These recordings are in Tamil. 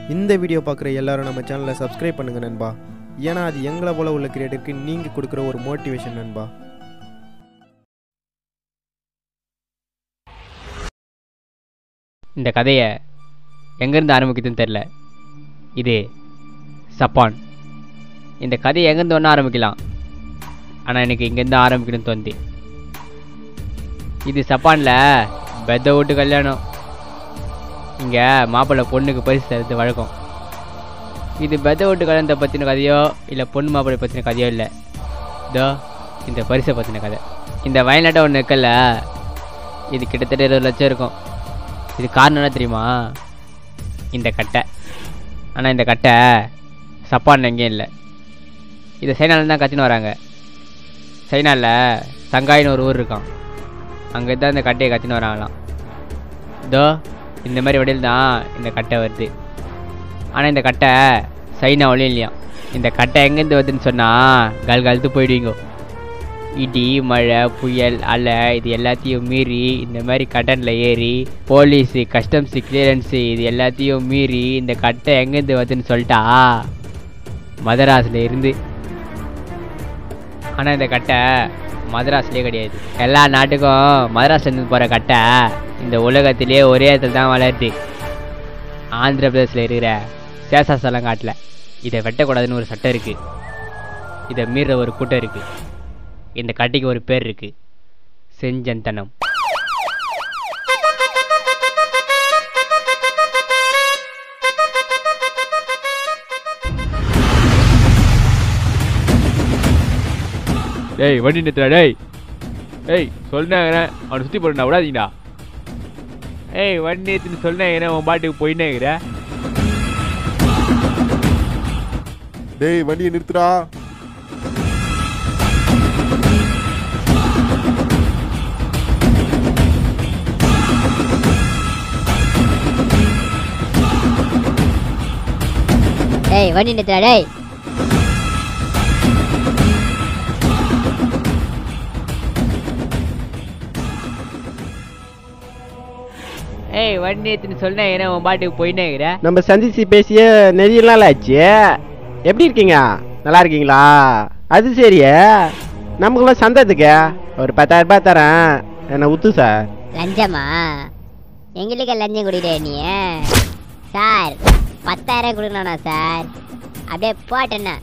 இந்த வீடியோ பார்க்குற எல்லாரும் நம்ம சேனலை சப்ஸ்கிரைப் பண்ணுங்க நண்பா ஏன்னா அது எங்களை போல உள்ள கிரியேட்டருக்கு நீங்கள் கொடுக்குற ஒரு மோட்டிவேஷன் நண்பா இந்த கதையை எங்கேருந்து ஆரம்பிக்குதுன்னு தெரில இது சப்பான் இந்த கதையை எங்கேருந்து ஒன்றா ஆரம்பிக்கலாம் ஆனால் எனக்கு இங்கேருந்து ஆரம்பிக்கணும்னு தோணுது இது சப்பானில் பெத்த வீட்டு கல்யாணம் இங்கே மாப்பிள்ளை பொண்ணுக்கு பரிசு தருது வழக்கம் இது பெத்த வீட்டு கல்யாணத்தை பற்றின கதையோ இல்லை பொண்ணு மாப்பிள்ளை பற்றின கதையோ இல்லை இதோ இந்த பரிசை பற்றின கதை இந்த வயநாட்டை ஒன்று இருக்கல இது கிட்டத்தட்ட இருபது லட்சம் இருக்கும் இது காரணம் என்ன தெரியுமா இந்த கட்டை ஆனால் இந்த கட்டை சப்பான் எங்கேயும் இல்லை இதை சைனால தான் கத்தின்னு வராங்க சைனாவில் சங்காயின்னு ஒரு ஊர் இருக்கான் அங்கே தான் இந்த கட்டையை கத்தின்னு வராங்களாம் இதோ இந்த மாதிரி வடியில் தான் இந்த கட்டை வருது ஆனால் இந்த கட்டை சைனாவிலையும் இல்லையா இந்த கட்டை எங்கேருந்து வருதுன்னு சொன்னால் கல் கழுத்து போயிடுவீங்க இடி மழை புயல் அலை இது எல்லாத்தையும் மீறி இந்த மாதிரி கடனில் ஏறி போலீஸு கஸ்டம்ஸு கிளியரன்ஸு இது எல்லாத்தையும் மீறி இந்த கட்டை எங்கேருந்து வருதுன்னு சொல்லிட்டா மதராஸில் இருந்து ஆனால் இந்த கட்டை மதராஸ்லேயே கிடையாது எல்லா நாட்டுக்கும் மதராஸ்லேருந்து போகிற கட்டை இந்த உலகத்திலே ஒரே இடத்துல தான் வளருது ஆந்திர பிரதேசில் இருக்கிற சேஷாசலங்காட்டில் இதை வெட்டக்கூடாதுன்னு ஒரு சட்டம் இருக்குது இதை மீற ஒரு கூட்டம் இருக்குது இந்த கட்டைக்கு ஒரு பேர் இருக்கு செஞ்சந்தனம் டேய் வண்டி நிறுத்துறா டேய் ஏய் சொன்னாங்க அவனை சுற்றி போடுறா விடாதீங்கடா ஏய் வண்டி நிறுத்துன்னு சொன்னாங்க உன் பாட்டுக்கு போயின்னே இருக்கிற டேய் வண்டியை நிறுத்துடா டேய் வண்டி நிறுத்துடா டேய் ஏய் வண்டி எடுத்துன்னு சொன்னேன் ஏன்னா உன் பாட்டுக்கு போயின்னே இருக்கிற நம்ம சந்திச்சு பேசிய நிறைய நாள் ஆச்சு எப்படி இருக்கீங்க நல்லா இருக்கீங்களா அது சரி நமக்குள்ள சந்தத்துக்கு ஒரு பத்தாயிரம் ரூபாய் தரேன் என்ன உத்து சார் லஞ்சமா எங்களுக்கு லஞ்சம் குடிக்கிற நீ சார் பத்தாயிரம் கொடுக்கணும்னா சார் அப்படியே போட்டேன்னா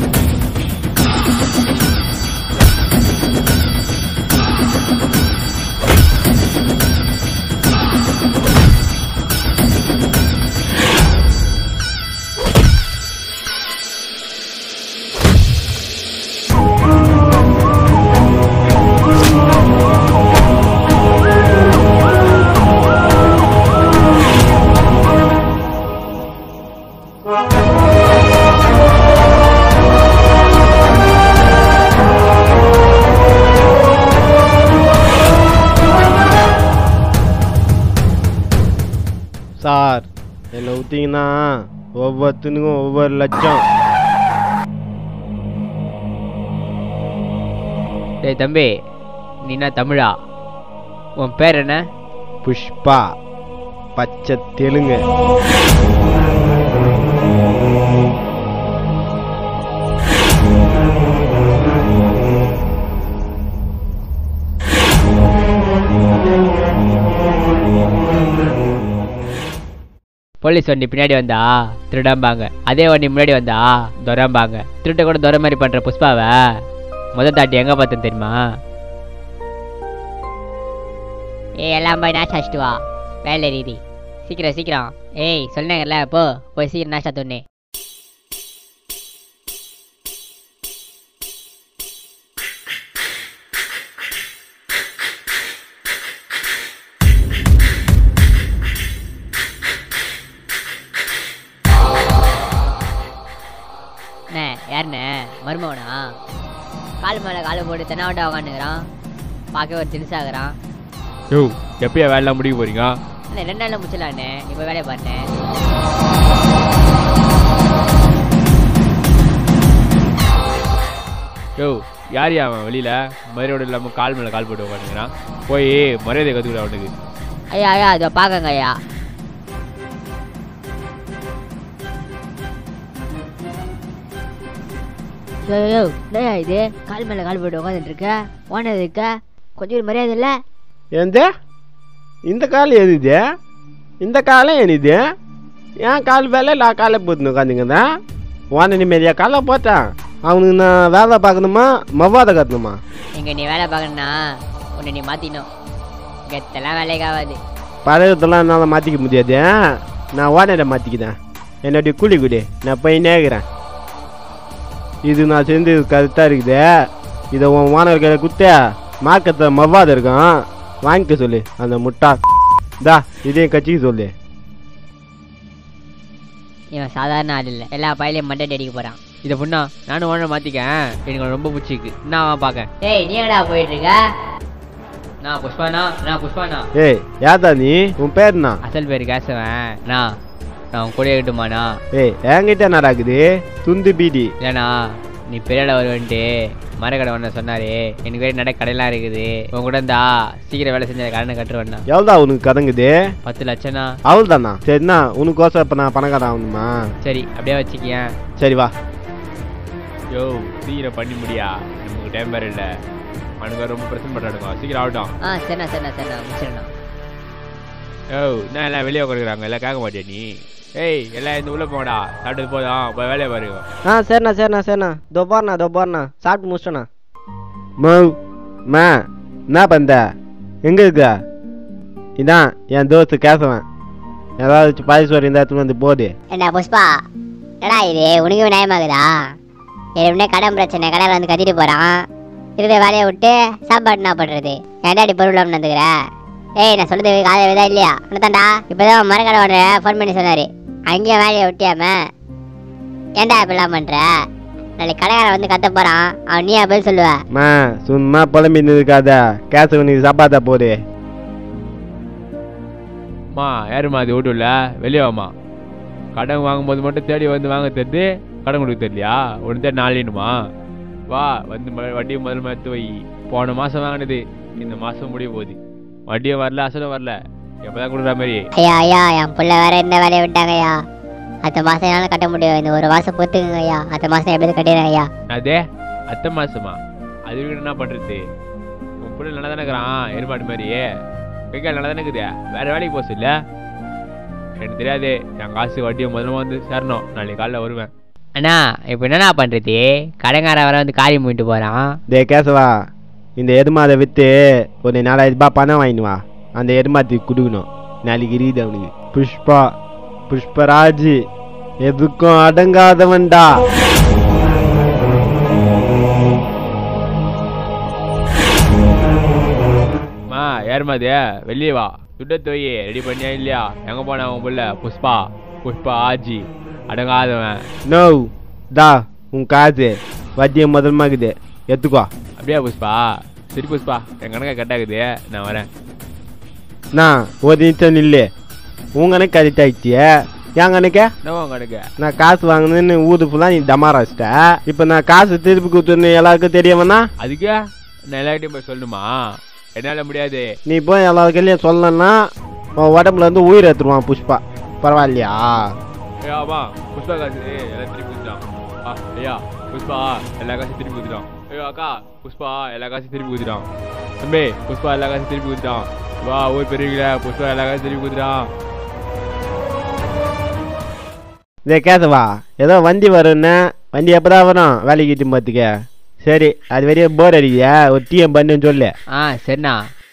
சார் என்னை ஊற்றிங்கன்னா ஒவ்வொருத்தனுக்கும் ஒவ்வொரு லட்சம் டேய் தம்பி நீ என்ன தமிழா உன் பேர் என்ன புஷ்பா பச்சை தெலுங்கு போலீஸ் வண்டி பின்னாடி வந்தா திருடம்பாங்க அதே வண்டி முன்னாடி வந்தா துரம்பாங்க திருட்ட கூட துரை மாதிரி பண்ற புஷ்பாவை முத தாட்டி எங்க பார்த்தேன் தெரியுமா ஏய் எல்லாம் போய் நாஷ்டா வச்சுட்டு வா வேலை ரீதி சீக்கிரம் சீக்கிரம் ஏய் சொன்னாங்கல்ல போ போய் சீக்கிரம் நாஷ்டா தொண்ணு அண்ணே யாருண்ணே மருமவனா கால் மேலே காலை போட்டு தென்னாவட்டா உட்காந்துக்கிறான் பார்க்க ஒரு தினுசாகிறான் யோ எப்பயா வேலைலாம் முடிக்க போறீங்க அண்ணே ரெண்டு நாளில் முடிச்சிடலாண்ணே நீ போய் வேலையை பாருண்ணே யோ யார் அவன் வெளியில மரியாதை இல்லாமல் கால் மேலே கால் போட்டு உட்காந்துக்கிறான் போய் மரியாதை கற்றுக்கிட அவனுக்கு ஐயா ஐயா இதோ பார்க்கங்க ஐயா யோ யோ என்னய்யா இது கால் மேல கால் போட்டு உட்காந்துட்டு இருக்க ஓனர் இருக்க கொஞ்சம் ஒரு மரியாதை இல்ல எந்த இந்த கால் எது இது இந்த காலம் எனிது என் கால் வேலை நான் காலை போட்டுன்னு உட்காந்துங்கதான் ஓன நிம்மதியா காலை போட்டான் அவனுக்கு நான் வேலை பார்க்கணுமா மவ்வாத கட்டணுமா இங்க நீ வேலை பார்க்கணும்னா உன்னை நீ மாத்திக்கணும் கெத்தெல்லாம் வேலைக்கு ஆகாது பழகத்தெல்லாம் என்னால் மாற்றிக்க முடியாது நான் ஓனரை மாற்றிக்கிட்டேன் என்னுடைய கூலி குடி நான் போய் நேக்கிறேன் இது நான் செஞ்சது கரெக்டாக இருக்குது இதை உன் ஓனர் கையில் கொடுத்த மார்க்கத்தை மவ்வாத இருக்கும் வாங்கிக்க சொல்லு அந்த முட்டா தா இதையும் கட்சிக்க சொல்லு இவன் சாதாரண ஆள் இல்லை எல்லா பயிலையும் மண்டை அடிக்க போறான் இதை பொண்ணா நானும் ஓனர் மாற்றிக்கேன் எனக்கு ரொம்ப பிடிச்சிருக்கு நான் பார்க்கேன் டேய் நீ எங்கடா போயிட்டு இருக்க நான் புஷ்பானா நான் புஷ்பானா ஏய் யாதா நீ உன் பேர்னா அசல் பேர் கேசவன் நான் நான் உன் கூட இருக்கட்டுமாண்ணா ஏய் என்கிட்ட நடக்குது துண்டு பீடி இல்லைண்ணா நீ பெரியாட வருவன்ட்டு மரக்கடை ஒன்று சொன்னாரு எனக்கு வேறு நடை கடையெல்லாம் இருக்குது உன் கூட இருந்தா சீக்கிரம் வேலை செஞ்ச கடனை கட்டுருவேண்ணா எவ்வளோதா உனக்கு கதங்குது பத்து லட்சம்ண்ணா அவள் தானா சரிண்ணா உனக்கோசம் இப்போ நான் பணக்காரன் ஆகணுமா சரி அப்படியே வச்சுக்கியேன் சரி வா யோ சீக்கிரம் பண்ணி முடியா நமக்கு டைம் வேற இல்லை அவனுக்கு ரொம்ப பிரச்சனை பண்ணுறானுங்க சீக்கிரம் ஆகட்டும் ஆ சரிண்ணா சரிண்ணா சரிண்ணா முடிச்சிடண்ணா யோ என்ன எல்லாம் வெளியே உட்காந்துக்கிறாங்க எல்லாம் கேட்க மாட்டியா நீ ஏய் எல்லாம் இந்த உள்ளே போங்கடா சாப்பிட்டது போதும் போய் வேலையை பாருங்க ஆ சரிண்ணா சரிண்ணா சரிண்ணா இதோ போறண்ணா இதோ போறண்ணா சாப்பிட்டு முடிச்சிட்டண்ணா மவ் மா என்ன பண்ற எங்க இருக்க இதான் என் தோஸ்து கேசவன் ஏதாவது பாயசம் இந்த இடத்துல வந்து போகுது ஏண்டா புஷ்பா என்னடா இது உனக்கு நியாயமாகுதா ஏற்கனவே கடன் பிரச்சனை கடையில் வந்து கத்திட்டு போகிறான் இருக்கிற வேலையை விட்டு சாப்பாடு என்ன பண்ணுறது ஏன்டாடி பொருள் வந்துக்கிற ஏய் நான் சொல்றது காதை விதா இல்லையா உனதாண்டா இப்போதான் மரக்கடை ஓடுற ஃபோன் பண்ணி சொன்னார் அங்கேயும் வேலையை விட்டியாம ஏன்டா இப்படிலாம் பண்ணுற நாளைக்கு கடைக்காரன் வந்து கத்த போகிறான் அவன் நீ பதில் சொல்லுவ மா சும்மா புலம்பின்னு இருக்காத கேசவனுக்கு சாப்பாத்தா போகுது அம்மா யாரும்மா அது வீட்டு இல்லை வெளியே வாம்மா கடன் வாங்கும்போது மட்டும் தேடி வந்து வாங்க தெரியுது கடன் கொடுக்க தெரியலையா ஒன்று தேடி நாளினுமா வா வந்து ம- வட்டியை முதல்ல எடுத்து வை போன மாதம் வாங்கினது இந்த மாதம் முடிய போகுது வட்டியும் வரல அசலும் வரல எப்போதான் கொடுக்குற மாதிரி ஐயா ஐயா என் புள்ள வேற இந்த வேலையை விட்டாங்க ஐயா அடுத்த மாதம் என்னால் கட்ட முடியும் இந்த ஒரு மாதம் பொறுத்துக்குங்க ஐயா அடுத்த மாதம் எப்படி கட்டிடுறேன் ஐயா அதே அத்தை மாசமா அது வரைக்கும் என்ன பண்ணுறது உன் பிள்ளை நல்லா தானே இருக்கிறான் எருமாடு மாதிரி கைக்கால் நல்லா தானே இருக்குது வேற வேலைக்கு போக சொல்ல எனக்கு தெரியாது என் காசு வட்டியை முதல்ல வந்து சேரணும் நாளைக்கு காலைல வருவேன் அண்ணா இப்போ என்னண்ணா பண்ணுறது கடைக்காரன் வர வந்து காரியம் போயிட்டு போகிறான் டே கேசவா இந்த எருமாதை விற்று ஒரு நாலாயிரம் ரூபாய் பணம் வாங்கினு வா அந்த எருமாத்துக்கு கொடுக்கணும் நாளைக்கு இருக்குது அவனுக்கு புஷ்பா புஷ்பராஜ் எதுக்கும் அடங்காதவன்டா மா யாரும்மா அது வெளியே வா துட்ட தோய் ரெடி பண்ணியா இல்லையா எங்க போன அவன் புள்ள புஷ்பா புஷ்பா ஆஜி அடங்காதவன் நோ தா உன் காசு வட்டியம் முதல்மாக்குது எடுத்துக்கோ அப்படியா புஷ்பா சரி புஷ்பா என் கணக்கா கட்டாக்குது நான் வரேன் நான் ஒரு நிமிஷம் இல்லை உன் கணக்கு கரெக்ட் ஆயிடுச்சு என் கணக்கு என்னவா உன் கணக்கு நான் காசு வாங்கினேன்னு ஊது ஃபுல்லாக நீ டமாராச்சிட்ட இப்போ நான் காசு திருப்பி கொடுத்துன்னு எல்லாருக்கும் தெரியவனா அதுக்கு நான் எல்லார்கிட்டையும் போய் சொல்லணுமா என்னால முடியாது நீ போய் எல்லாருக்கையும் சொல்லணும்னா உன் உடம்புல இருந்து உயிர் எடுத்துருவான் புஷ்பா பரவாயில்லையா ஏய் ஆமா புஷ்பா காசு எல்லாம் திருப்பி கொடுத்துட்டான் ஆ ஐயா புஷ்பா எல்லா காசையும் திருப்பி கொடுத்துட்டான் ஐயோ அக்கா புஷ்பா எல்லா காசையும் திருப்பி கொடுத்துட்டான் தம்பி புஷ்பா எல்லா காசையும் திருப்பி கொடுத்துட்டான் வா ஊர் பெரியவங்கள புஷ்பா எல்லா காசையும் திருப்பி கொடுத்துட்டான் இதே கேசவா ஏதோ வண்டி வரும்னா வண்டி எப்பதான் வரும் வேலைக்கு இட்டு பார்த்துக்க சரி அது வரையும் போர் அடிக்குதா ஒரு டீஎம் பண்ணுன்னு சொல்லு ஆ சரிண்ணா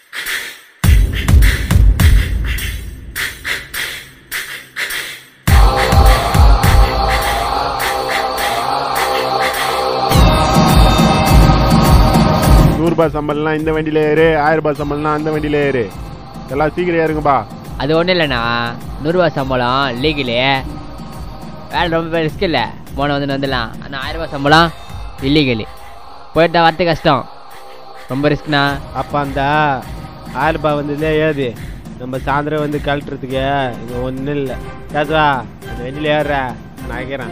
நூறுரூபா சம்பளம்லாம் இந்த வண்டியில ஏறு ஆயிரம் ரூபாய் சம்பளம்லாம் அந்த வண்டியில ஏறு எல்லாம் சீக்கிரம் ஏறுங்கப்பா அது ஒன்றும் இல்லைண்ணா நூறுரூவா சம்பளம் லீகலு வேலை ரொம்ப ரிஸ்க் இல்லை போன வந்து வந்துடலாம் ஆனால் ஆயிரரூபா சம்பளம் இல்லீகலு போயிட்டா வரது கஷ்டம் ரொம்ப ரிஸ்க்ண்ணா அப்போ அந்த ஆயிரம் ரூபாய் வந்ததுலே ஏது நம்ம சாயந்தரம் வந்து கழட்டுறதுக்கு இங்கே ஒன்றும் இல்லை கேசவா அந்த வண்டியில் ஏறுற நான் வைக்கிறேன்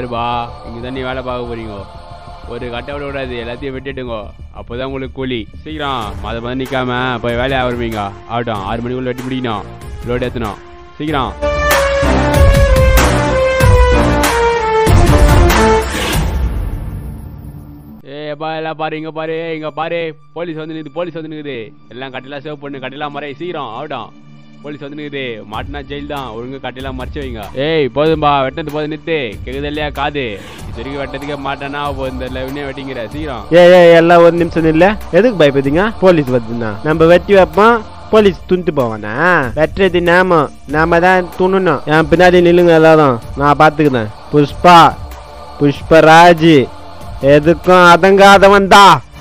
பாருப்பா இங்கே தான் நீ வேலை பார்க்க போறீங்க ஒரு கட்டை விட விடாது எல்லாத்தையும் வெட்டிட்டுங்க அப்போ தான் உங்களுக்கு கூலி சீக்கிரம் மத மத நிற்காம போய் வேலையை ஆரம்பிங்க ஆகட்டும் ஆறு மணிக்குள்ள வெட்டி முடிக்கணும் லோடு ஏற்றணும் சீக்கிரம் ஏப்பா எல்லாம் பாரு இங்க பாரு இங்க பாரு போலீஸ் வந்து நிக்குது போலீஸ் வந்து நிக்குது எல்லாம் கட்டெல்லாம் சேவ் பண்ணு கட்டெல்லாம் மறை சீக்கிரம் ஆகட்டும் போலீஸ் வந்து நிக்குது மாட்டினா ஜெயில் தான் ஒழுங்கு கட்டெல்லாம் மறைச்சு வைங்க ஏய் போதும்பா வெட்டது போது நிறுத்து கேக்குது இல்லையா காது இது வரைக்கும் வெட்டதுக்கே மாட்டேன்னா போதும் இந்த லெவனே வெட்டிங்கிற சீக்கிரம் ஏ ஏ எல்லாம் ஒரு நிமிஷம் இல்ல எதுக்கு பயப்படுறீங்க போலீஸ் வருதுன்னா நம்ம வெட்டி வைப்போம் போலீஸ் துணிட்டு போவானா வெட்டுறது நாம நாம தான் துணணும் என் பின்னாடி நில்லுங்க எல்லாரும் நான் பார்த்துக்கிறேன் புஷ்பா புஷ்பராஜ் எதுக்கும் அதங்காதவன் தான்